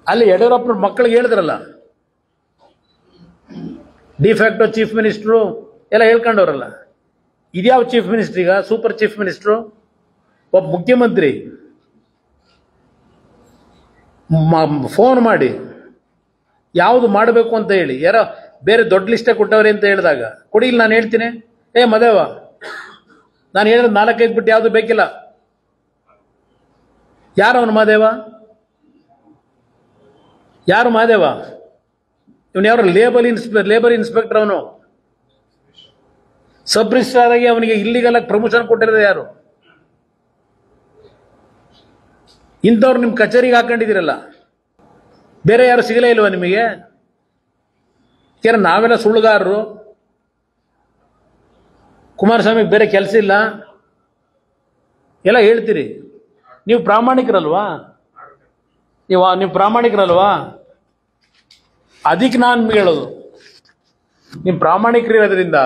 ಅಲ್ಲಿ ಯಡಿಯೂರಪ್ಪನ ಮಕ್ಕಳಿಗೆ ಹೇಳಿದ್ರಲ್ಲ ಡಿಫ್ಯಾಕ್ಟೋ ಚೀಫ್ ಮಿನಿಸ್ಟ್ರು ಎಲ್ಲ ಹೇಳ್ಕೊಂಡವ್ರಲ್ಲ ಇದ್ಯಾವ ಚೀಫ್ ಮಿನಿಸ್ಟ್ರ್ ಈಗ ಸೂಪರ್ ಚೀಫ್ ಮಿನಿಸ್ಟ್ರು ಒಬ್ಬ ಮುಖ್ಯಮಂತ್ರಿ ಫೋನ್ ಮಾಡಿ ಯಾವುದು ಮಾಡಬೇಕು ಅಂತ ಹೇಳಿ ಯಾರೋ ಬೇರೆ ದೊಡ್ಡ ಲಿಸ್ಟೇ ಕೊಟ್ಟವ್ರೆ ಅಂತ ಹೇಳಿದಾಗ ಕೊಡಿ ಇಲ್ಲಿ ನಾನು ಹೇಳ್ತೀನಿ ಏ ಮದೇವ ನಾನು ಹೇಳಿದ್ರೆ ನಾಲ್ಕೈದು ಬಿಟ್ಟು ಯಾವುದು ಬೇಕಿಲ್ಲ ಯಾರು ಅವನು ಮಾದೇವ ಯಾರು ಮಾದೇವ ಇವನು ಯಾರು ಲೇಬರ್ ಇನ್ಸ್ಪೆ ಲೇಬರ್ ಇನ್ಸ್ಪೆಕ್ಟರ್ ಅವನು ಸಬ್ ರಿಜಿಸ್ಟ್ರಾರ್ ಆಗಿ ಅವನಿಗೆ ಇಲ್ಲಿಗೆಲ್ಲ ಪ್ರಮೋಷನ್ ಕೊಟ್ಟಿರೋದು ಯಾರು ಇಂಥವ್ರು ನಿಮ್ಮ ಕಚೇರಿಗೆ ಹಾಕೊಂಡಿದ್ದೀರಲ್ಲ ಬೇರೆ ಯಾರು ಸಿಗಲೇ ಇಲ್ವಾ ನಿಮಗೆ ಯಾರು ನಾವೆಲ್ಲ ಸುಳ್ಳುಗಾರರು ಕುಮಾರಸ್ವಾಮಿ ಬೇರೆ ಕೆಲಸ ಇಲ್ಲ ಎಲ್ಲ ಹೇಳ್ತೀರಿ ನೀವು ಪ್ರಾಮಾಣಿಕರಲ್ವಾ ನೀವು ನೀವು ಪ್ರಾಮಾಣಿಕರಲ್ವಾ ಅದಕ್ಕೆ ನಾನು ನಿಮ್ಗೆ ಹೇಳೋದು ನೀವು ಪ್ರಾಮಾಣಿಕರಿರೋದ್ರಿಂದ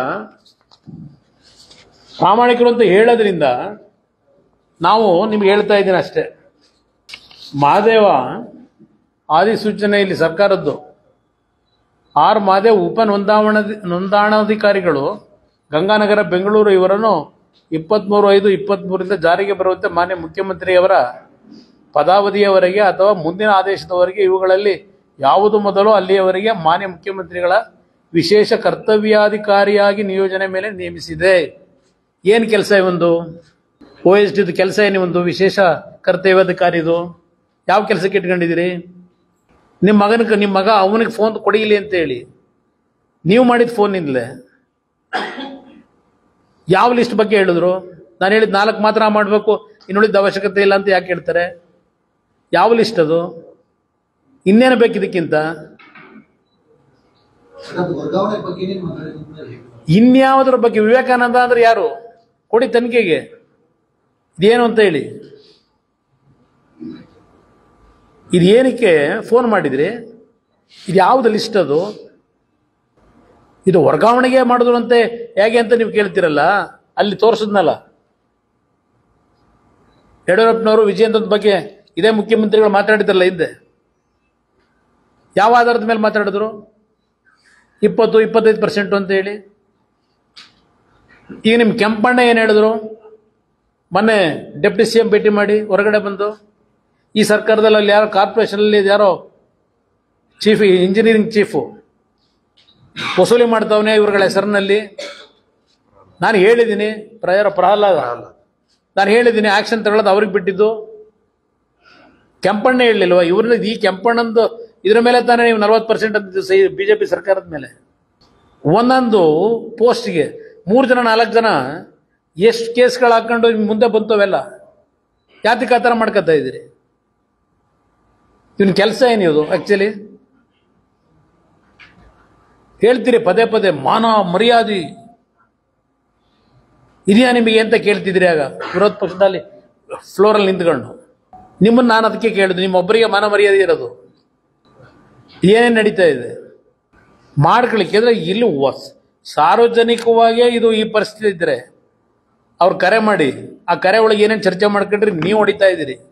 ಪ್ರಾಮಾಣಿಕರು ಅಂತ ಹೇಳೋದ್ರಿಂದ ನಾವು ನಿಮ್ಗೆ ಹೇಳ್ತಾ ಇದ್ದೀನಿ ಅಷ್ಟೇ ಮಹಾದೇವ ಆದಿಸೂಚನೆ ಇಲ್ಲಿ ಸರ್ಕಾರದ್ದು ಆರ್ ಮಹಾದೇವ್ ಉಪ ನೋಂದಾವಣ ನೋಂದಾಣಾಧಿಕಾರಿಗಳು ಗಂಗಾನಗರ ಬೆಂಗಳೂರು ಇವರನ್ನು ಇಪ್ಪತ್ತ್ಮೂರು ಐದು ಇಪ್ಪತ್ತ್ಮೂರರಿಂದ ಜಾರಿಗೆ ಬರುವಂತೆ ಮಾನ್ಯ ಮುಖ್ಯಮಂತ್ರಿಯವರ ಪದಾವಧಿಯವರೆಗೆ ಅಥವಾ ಮುಂದಿನ ಆದೇಶದವರೆಗೆ ಇವುಗಳಲ್ಲಿ ಯಾವುದು ಮೊದಲು ಅಲ್ಲಿಯವರೆಗೆ ಮಾನ್ಯ ಮುಖ್ಯಮಂತ್ರಿಗಳ ವಿಶೇಷ ಕರ್ತವ್ಯಾಧಿಕಾರಿಯಾಗಿ ನಿಯೋಜನೆ ಮೇಲೆ ನೇಮಿಸಿದೆ ಏನು ಕೆಲಸ ಇವಂದು ಓ ಎಸ್ ಟಿದು ಕೆಲಸ ಏನು ಒಂದು ವಿಶೇಷ ಕರ್ತವ್ಯಾಧಿಕಾರಿದು ಯಾವ ಕೆಲಸಕ್ಕೆ ಇಟ್ಕೊಂಡಿದ್ದೀರಿ ನಿಮ್ಮ ಮಗನಿಗೆ ನಿಮ್ಮ ಮಗ ಅವನಿಗೆ ಫೋನ್ ಕೊಡಿಲಿ ಅಂತ ಹೇಳಿ ನೀವು ಮಾಡಿದ ಫೋನಿಂದಲೇ ಯಾವ ಲಿಸ್ಟ್ ಬಗ್ಗೆ ಹೇಳಿದ್ರು ನಾನು ಹೇಳಿದ ನಾಲ್ಕು ಮಾತ್ರ ಮಾಡಬೇಕು ಇನ್ನುಳಿದ ಅವಶ್ಯಕತೆ ಇಲ್ಲ ಅಂತ ಯಾಕೆ ಹೇಳ್ತಾರೆ ಯಾವ ಲಿಸ್ಟ್ ಅದು ಇನ್ನೇನು ಬೇಕು ಇದಕ್ಕಿಂತ ಅದು ವರ್ಗಾವಣೆ ಬಗ್ಗೆ ಏನೇನು ಮಾತಾಡಿದ್ರೆ ಇನ್ಯಾವುದ್ರ ಬಗ್ಗೆ ವಿವೇಕಾನಂದ ಅಂದ್ರೆ ಯಾರು ಕೊಡಿ ತನಿಖೆಗೆ ಇದೇನು ಅಂತ ಹೇಳಿ ಇದು ಏನಕ್ಕೆ ಫೋನ್ ಮಾಡಿದ್ರಿ ಇದು ಯಾವ್ದು ಲಿಸ್ಟ್ ಅದು ಇದು ವರ್ಗಾವಣೆಗೆ ಮಾಡಿದ್ರು ಅಂತೆ ಹೇಗೆ ಅಂತ ನೀವು ಕೇಳ್ತೀರಲ್ಲ ಅಲ್ಲಿ ತೋರಿಸಿದ್ನಲ್ಲ ಯಡಿಯೂರಪ್ಪನವರು ವಿಜಯೇಂದ್ರದ ಬಗ್ಗೆ ಇದೇ ಮುಖ್ಯಮಂತ್ರಿಗಳು ಮಾತಾಡಿದ್ರಲ್ಲ ಹಿಂದೆ ಯಾವ ಆಧಾರದ ಮೇಲೆ ಮಾತಾಡಿದ್ರು ಇಪ್ಪತ್ತು ಇಪ್ಪತ್ತೈದು ಪರ್ಸೆಂಟು ಅಂತ ಹೇಳಿ ಈಗ ನಿಮ್ಮ ಕೆಂಪಣ್ಣ ಏನು ಹೇಳಿದ್ರು ಮೊನ್ನೆ ಡೆಪ್ಟಿ ಸಿ ಎಂ ಭೇಟಿ ಮಾಡಿ ಹೊರಗಡೆ ಬಂದು ಈ ಸರ್ಕಾರದಲ್ಲಿ ಅಲ್ಲಿ ಯಾರೋ ಕಾರ್ಪೊರೇಷನಲ್ಲಿ ಯಾರೋ ಚೀಫ್ ಇಂಜಿನಿಯರಿಂಗ್ ಚೀಫು ವಸೂಲಿ ಮಾಡ್ತಾವನೆ ಇವ್ರಗಳ ಹೆಸರಿನಲ್ಲಿ ನಾನು ಹೇಳಿದ್ದೀನಿ ಪ್ರಯಾರ ಪ್ರಹ್ಲಾದ ನಾನು ಹೇಳಿದ್ದೀನಿ ಆಕ್ಷನ್ ತಗೊಳ್ಳೋದು ಅವ್ರಿಗೆ ಬಿಟ್ಟಿದ್ದು ಕೆಂಪಣ್ಣ ಹೇಳಲಿಲ್ವಾ ಇವ್ರನ್ನ ಈ ಕೆಂಪಣ್ಣಂದು ಇದ್ರ ಮೇಲೆ ತಾನೇ ನೀವು ನಲ್ವತ್ತು ಪರ್ಸೆಂಟ್ ಅಂತ ಬಿ ಜೆ ಪಿ ಸರ್ಕಾರದ ಮೇಲೆ ಒಂದೊಂದು ಪೋಸ್ಟ್ಗೆ ಮೂರು ಜನ ನಾಲ್ಕು ಜನ ಎಷ್ಟು ಕೇಸ್ಗಳು ಹಾಕೊಂಡು ಮುಂದೆ ಬಂತವೆಲ್ಲ ಯಾತಕ್ಕೆ ಆ ಥರ ಮಾಡ್ಕೊತಾ ಇದ್ದೀರಿ ಇವನ್ ಕೆಲಸ ಏನಿದು ಆ್ಯಕ್ಚುಲಿ ಹೇಳ್ತೀರಿ ಪದೇ ಪದೇ ಮಾನ ಮರ್ಯಾದೆ ಇದೆಯಾ ನಿಮಗೆ ಅಂತ ಕೇಳ್ತಿದ್ರಿ ಆಗ ವಿರೋಧ ಪಕ್ಷದಲ್ಲಿ ಫ್ಲೋರಲ್ಲಿ ನಿಂತ್ಕೊಂಡು ನಿಮ್ಮನ್ನು ನಾನು ಅದಕ್ಕೆ ಕೇಳಿದ್ದು ನಿಮ್ಮೊಬ್ಬರಿಗೆ ಮಾನ ಮರ್ಯಾದೆ ಇರೋದು ಏನೇನು ನಡೀತಾ ಇದೆ ಮಾಡ್ಕೊಳ್ಳಿಕ್ಕೆ ಅಂದ್ರೆ ಇಲ್ಲಿ ವಸ್ ಸಾರ್ವಜನಿಕವಾಗೇ ಇದು ಈ ಪರಿಸ್ಥಿತಿ ಇದ್ರೆ ಅವ್ರು ಕರೆ ಮಾಡಿ ಆ ಕರೆ ಒಳಗೆ ಏನೇನು ಚರ್ಚೆ ಮಾಡ್ಕೊಂಡ್ರಿ ನೀವು ಹೊಡಿತಾ ಇದ್ದೀರಿ